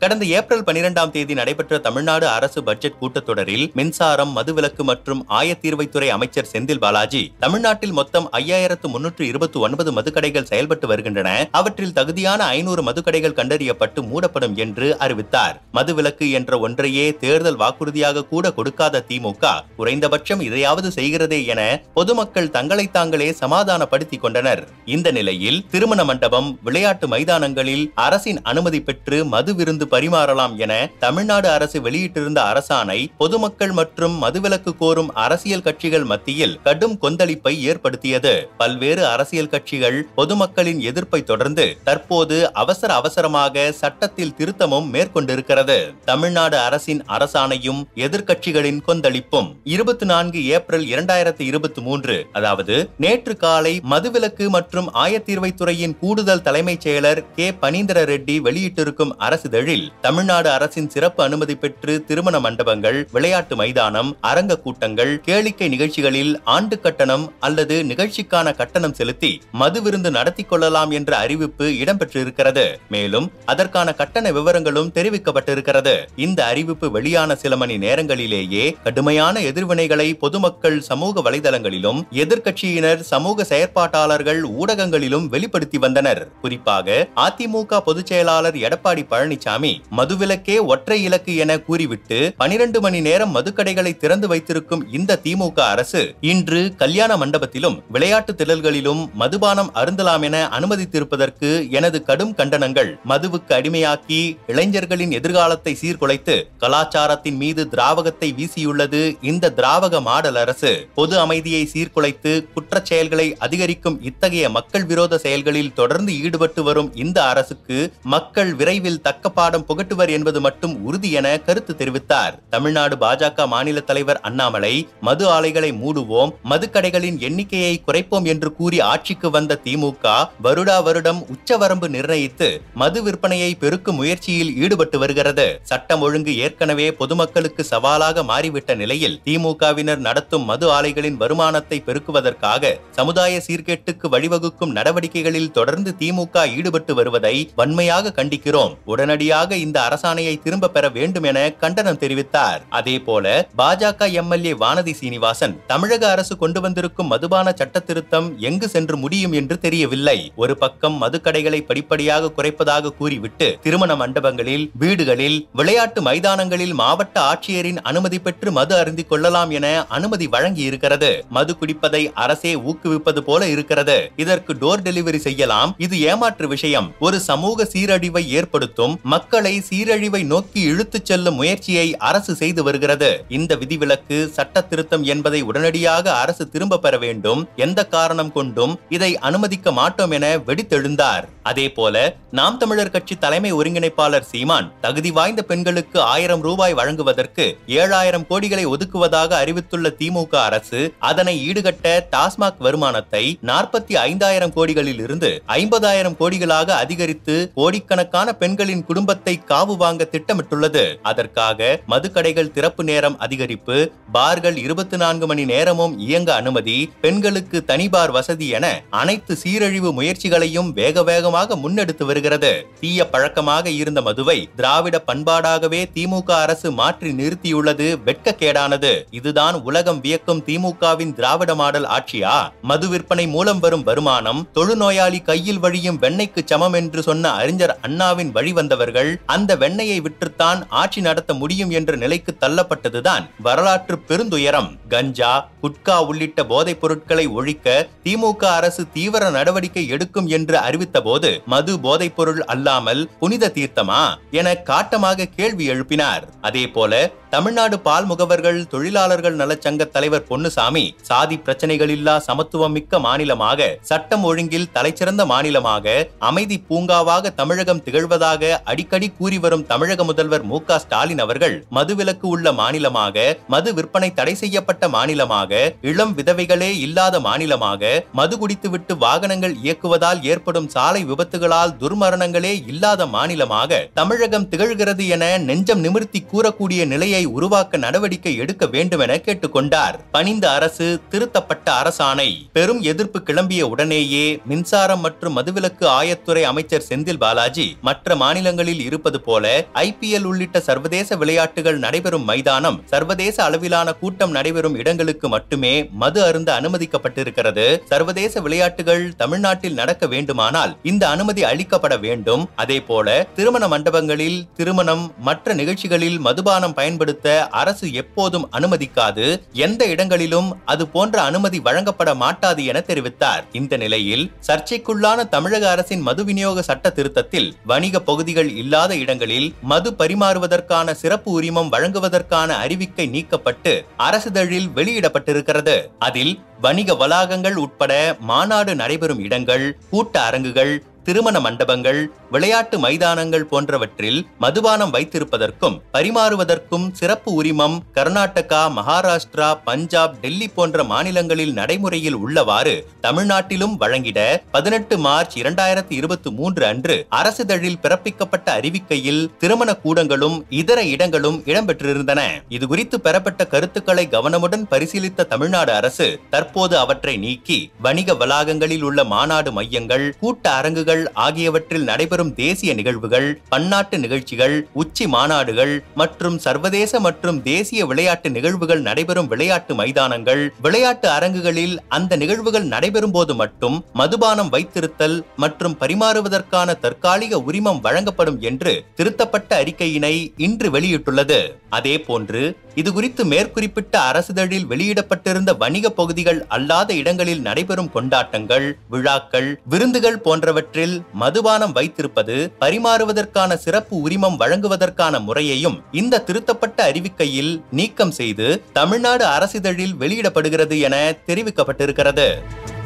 கடந்த ஏப்ரல் பனிரெண்டாம் தேதி நடைபெற்ற தமிழ்நாடு அரசு பட்ஜெட் கூட்டத்தொடரில் மின்சாரம் மதுவிலக்கு மற்றும் ஆயத்தீர்வைத்துறை அமைச்சர் செந்தில் பாலாஜி தமிழ்நாட்டில் மொத்தம் ஐயாயிரத்து முன்னூற்று இருபத்தி ஒன்பது மதுக்கடைகள் செயல்பட்டு வருகின்றன அவற்றில் தகுதியான ஐநூறு மதுக்கடைகள் கண்டறியப்பட்டு மூடப்படும் என்று அறிவித்தார் மதுவிலக்கு என்ற ஒன்றையே தேர்தல் வாக்குறுதியாக கூட கொடுக்காத திமுக குறைந்தபட்சம் இதையாவது செய்கிறதே என பொதுமக்கள் தங்களை தாங்களே சமாதானப்படுத்திக் கொண்டனர் இந்த நிலையில் திருமண மண்டபம் விளையாட்டு மைதானங்களில் அரசின் அனுமதி பெற்று மது விருந்து பரிமாறலாம் என தமிழ்நாடு அரசு வெளியிட்டிருந்த அரசாணை பொதுமக்கள் மற்றும் மதுவிலக்கு கோரும் அரசியல் கட்சிகள் மத்தியில் கடும் கொந்தளிப்பை ஏற்படுத்தியது பல்வேறு அரசியல் கட்சிகள் பொதுமக்களின் எதிர்ப்பை தொடர்ந்து தற்போது அவசர அவசரமாக சட்டத்தில் திருத்தமும் மேற்கொண்டிருக்கிறது தமிழ்நாடு அரசின் அரசாணையும் எதிர்க்கட்சிகளின் கொந்தளிப்பும் இருபத்தி நான்கு ஏப்ரல் இரண்டாயிரத்தி இருபத்தி மூன்று அதாவது நேற்று காலை மதுவிலக்கு மற்றும் ஆயத்தீர்வைத்துறையின் கூடுதல் தலைமைச் செயலர் கே பனீந்திர ரெட்டி வெளியிட்டிருக்கும் அரசிதழில் தமிழ்நாடு அரசின் சிறப்பு அனுமதி பெற்று திருமண மண்டபங்கள் விளையாட்டு மைதானம் அரங்க கூட்டங்கள் கேளிக்கை நிகழ்ச்சிகளில் ஆண்டு கட்டணம் அல்லது நிகழ்ச்சிக்கான கட்டணம் செலுத்தி மது விருந்து நடத்தி கொள்ளலாம் என்ற அறிவிப்பு இடம்பெற்றிருக்கிறது மேலும் அதற்கான கட்டண விவரங்களும் தெரிவிக்கப்பட்டிருக்கிறது இந்த அறிவிப்பு வெளியான சில மணி நேரங்களிலேயே கடுமையான எதிர்வினைகளை பொதுமக்கள் சமூக வலைதளங்களிலும் எதிர்க்கட்சியினர் சமூக செயற்பாட்டாளர்கள் ஊடகங்களிலும் வெளிப்படுத்தி வந்தனர் குறிப்பாக அதிமுக பொதுச் செயலாளர் எடப்பாடி பழனிசாமி மதுவிலக்கே ஒற்றை இலக்கு என கூறிவிட்டு பனிரெண்டு மணி நேரம் மதுக்கடைகளை திறந்து வைத்திருக்கும் இந்த திமுக அரசு இன்று கல்யாண மண்டபத்திலும் விளையாட்டு திடல்களிலும் மதுபானம் அருந்தலாம் என அனுமதித்திருப்பதற்கு எனது கடும் கண்டனங்கள் மதுவுக்கு அடிமையாக்கி இளைஞர்களின் எதிர்காலத்தை சீர்குலைத்து கலாச்சாரத்தின் மீது திராவகத்தை வீசியுள்ளது இந்த திராவக மாடல் அரசு பொது அமைதியை சீர்குலைத்து குற்றச் செயல்களை அதிகரிக்கும் இத்தகைய மக்கள் விரோத செயல்களில் தொடர்ந்து ஈடுபட்டு வரும் இந்த அரசுக்கு மக்கள் விரைவில் தக்க பாடம் புகட்டுவர் என்பது மட்டும் உறுதி என கருத்து தெரிவித்தார் தமிழ்நாடு பாஜக மாநில தலைவர் அண்ணாமலை மது ஆலைகளை மூடுவோம் மதுக்கடைகளின் எண்ணிக்கையை குறைப்போம் என்று கூறி ஆட்சிக்கு வந்த திமுக வருடா வருடம் உச்சவரம்பு நிர்ணயித்து மது விற்பனையை பெருக்கும் முயற்சியில் ஈடுபட்டு வருகிறது சட்டம் ஒழுங்கு ஏற்கனவே பொதுமக்களுக்கு சவாலாக மாறிவிட்ட நிலையில் திமுகவினர் நடத்தும் மது ஆலைகளின் வருமானத்தை பெருக்குவதற்காக சமுதாய சீர்கேட்டுக்கு வழிவகுக்கும் நடவடிக்கைகளில் தொடர்ந்து திமுக ஈடுபட்டு வருவதை வன்மையாக கண்டிக்கிறோம் உடனடியாக இந்த அரசாணையை திரும்ப பெற வேண்டும் என கண்டனம் தெரிவித்தார் அதே போல பாஜக எம்எல்ஏ வானதி சீனிவாசன் தமிழக அரசு கொண்டு வந்திருக்கும் மதுபான சட்ட திருத்தம் எங்கு சென்று முடியும் என்று தெரியவில்லை ஒரு பக்கம் மதுக்கடைகளை படிப்படியாக குறைப்பதாக கூறிவிட்டு திருமண மண்டபங்களில் வீடுகளில் விளையாட்டு மைதானங்களில் மாவட்ட ஆட்சியரின் அனுமதி பெற்று மது அருந்திக் கொள்ளலாம் என அனுமதி வழங்கி இருக்கிறது மது குடிப்பதை அரசே ஊக்குவிப்பது போல இருக்கிறது இதற்கு டோர் டெலிவரி செய்யலாம் இது ஏமாற்று விஷயம் ஒரு சமூக சீரழிவை ஏற்படுத்தும் மக்களை சீரழிவை நோக்கி இழுத்துச் செல்லும் முயற்சியை அரசு செய்து வருகிறது இந்த விதிவிலக்கு சட்ட திருத்தம் என்பதை உடனடியாக அரசு திரும்ப பெற வேண்டும் எந்த காரணம் கொண்டும் இதை அனுமதிக்க மாட்டோம் என வெடித்தெழுந்தார் அதே போல நாம் தமிழர் கட்சி தலைமை ஒருங்கிணைப்பாளர் சீமான் தகுதி வாய்ந்த பெண்களுக்கு ஆயிரம் ரூபாய் வழங்குவதற்கு ஏழாயிரம் கோடிகளை ஒதுக்குவதாக அறிவித்துள்ள திமுக அரசு அதனை ஈடுகட்ட டாஸ்மாக் வருமானத்தை நாற்பத்தி ஐந்தாயிரம் கோடிகளில் இருந்து ஐம்பதாயிரம் கோடிகளாக அதிகரித்து கோடிக்கணக்கான பெண்களின் குடும்பத்தை காவு வாங்க திட்டமிட்டுள்ளது அதற்காக மதுக்கடைகள் திறப்பு நேரம் அதிகரிப்பு பார்கள் இருபத்தி நான்கு மணி நேரமும் இயங்க அனுமதி பெண்களுக்கு தனி பார் வசதி என அனைத்து சீரழிவு முயற்சிகளையும் வேக வேகமாக முன்னெடுத்து வருகிறது தீய பழக்கமாக இருந்த மதுவை திராவிட பண்பாடாகவே திமுக அரசு மாற்றி நிறுத்தியுள்ளது வெட்கக்கேடானது இதுதான் உலகம் வியக்கும் திமுகவின் திராவிட மாடல் ஆட்சியா மது விற்பனை மூலம் வரும் வருமானம் தொழுநோயாளி கையில் வழியும் வெண்ணெய்க்கு சமம் என்று சொன்ன அறிஞர் அண்ணாவின் வழி வந்தவர்கள் அந்த வெண்ணெயை விற்றுத்தான் ஆட்சி நடத்த முடியும் என்ற நிலைக்கு தள்ளப்பட்டதுதான் வரலாற்று பெருந்துயரம் கஞ்சா குட்கா உள்ளிட்ட போதைப் பொருட்களை ஒழிக்க திமுக அரசு தீவிர நடவடிக்கை எடுக்கும் என்று அறிவித்த போது மது போதைப் பொருள் அல்லாமல் புனித தீர்த்தமா என காட்டமாக கேள்வி எழுப்பினார் அதே போல தமிழ்நாடு பால் முகவர்கள் தொழிலாளர்கள் நலச்சங்க தலைவர் பொன்னுசாமி சாதி பிரச்சனைகள் இல்லா சமத்துவம் மிக்க மாநிலமாக சட்டம் ஒழுங்கில் தலைச்சிறந்த மாநிலமாக அமைதி பூங்காவாக தமிழகம் திகழ்வதாக அடிக்கடி கூறி வரும் தமிழக முதல்வர் மு க ஸ்டாலின் அவர்கள் மதுவிலக்கு உள்ள மாநிலமாக மது விற்பனை தடை செய்யப்பட்ட மாநிலமாக இளம் விதவைகளே இல்லாத மாநிலமாக மது குடித்துவிட்டு வாகனங்கள் இயக்குவதால் ஏற்படும் சாலை விபத்துகளால் துர்மரணங்களே இல்லாத மாநிலமாக தமிழகம் திகழ்கிறது என நெஞ்சம் நிமிர்த்தி கூறக்கூடிய நிலையை உருவாக்க நடவடிக்கை எடுக்க வேண்டும் என கேட்டுக்கொண்டார் பணிந்த அரசு திருத்தப்பட்ட அரசாணை பெரும் எதிர்ப்பு கிளம்பிய உடனேயே மின்சாரம் மற்றும் மதுவிலக்கு ஆயத்துறை அமைச்சர் செந்தில் பாலாஜி மற்ற மாநிலங்களில் இருப்பது போல ஐபிஎல் உள்ளிட்ட சர்வதேச விளையாட்டுகள் நடைபெறும் மைதானம் சர்வதேச அளவிலான கூட்டம் நடைபெறும் இடங்களுக்கு மட்டுமே மது அருந்த அனுமதிக்கப்பட்டிருக்கிறது சர்வதேச விளையாட்டுகள் தமிழ்நாட்டில் நடக்க வேண்டுமானால் இந்த அனுமதி அளிக்கப்பட வேண்டும் அதே போல திருமண மண்டபங்களில் திருமணம் மற்ற நிகழ்ச்சிகளில் மதுபானம் பயன்படுத்த அரசு எப்போதும் அனுமதிக்காது எந்த இடங்களிலும் அது போன்ற அனுமதி வழங்கப்பட மாட்டாது என தெரிவித்தார் இந்த நிலையில் சர்ச்சைக்குள்ளான தமிழக அரசின் மது விநியோக சட்ட திருத்தத்தில் வணிக பகுதிகள் இல்லாத இடங்களில் மது பரிமாறுவதற்கான சிறப்பு உரிமம் வழங்குவதற்கான அறிவிக்கை நீக்கப்பட்டு அரசிதழில் வெளியிடப்பட்டிருக்கிறது அதில் வணிக வளாகங்கள் உட்பட மாநாடு நடைபெறும் இடங்கள் கூட்ட அரங்குகள் திருமண மண்டபங்கள் விளையாட்டு மைதானங்கள் போன்றவற்றில் மதுபானம் வைத்திருப்பதற்கும் பரிமாறுவதற்கும் சிறப்பு உரிமம் கர்நாடகா மகாராஷ்டிரா பஞ்சாப் டெல்லி போன்ற மாநிலங்களில் நடைமுறையில் உள்ளவாறு தமிழ்நாட்டிலும் வழங்கிட பதினெட்டு மார்ச் இரண்டாயிரத்தி இருபத்தி மூன்று அன்று அரசிதழில் பிறப்பிக்கப்பட்ட அறிவிக்கையில் திருமண கூடங்களும் இதர இடங்களும் இடம்பெற்றிருந்தன இதுகுறித்து பெறப்பட்ட கருத்துக்களை கவனமுடன் பரிசீலித்த தமிழ்நாடு அரசு தற்போது அவற்றை நீக்கி வணிக வளாகங்களில் உள்ள மாநாடு மையங்கள் கூட்ட அரங்குகள் ஆகியவற்றில் நடைபெறும் தேசிய நிகழ்வுகள் பன்னாட்டு நிகழ்ச்சிகள் உச்சி மாநாடுகள் மற்றும் சர்வதேச மற்றும் தேசிய விளையாட்டு நிகழ்வுகள் நடைபெறும் விளையாட்டு மைதானங்கள் விளையாட்டு அரங்குகளில் அந்த நிகழ்வுகள் நடைபெறும் போது மட்டும் மதுபானம் வைத்திருத்தல் மற்றும் பரிமாறுவதற்கான தற்காலிக உரிமம் வழங்கப்படும் என்று திருத்தப்பட்ட அறிக்கையினை இன்று வெளியிட்டுள்ளது அதே போன்று இது குறித்து மேற்குறிப்பிட்ட அரசிதழில் வெளியிடப்பட்டிருந்த வணிக பகுதிகள் அல்லாத இடங்களில் நடைபெறும் கொண்டாட்டங்கள் விழாக்கள் விருந்துகள் போன்றவற்றில் மதுபானம் வைத்திருப்பது பரிமாறுவதற்கான சிறப்பு உரிமம் வழங்குவதற்கான முறையையும் இந்த திருத்தப்பட்ட அறிவிக்கையில் நீக்கம் செய்து தமிழ்நாடு அரசிதழில் வெளியிடப்படுகிறது என தெரிவிக்கப்பட்டிருக்கிறது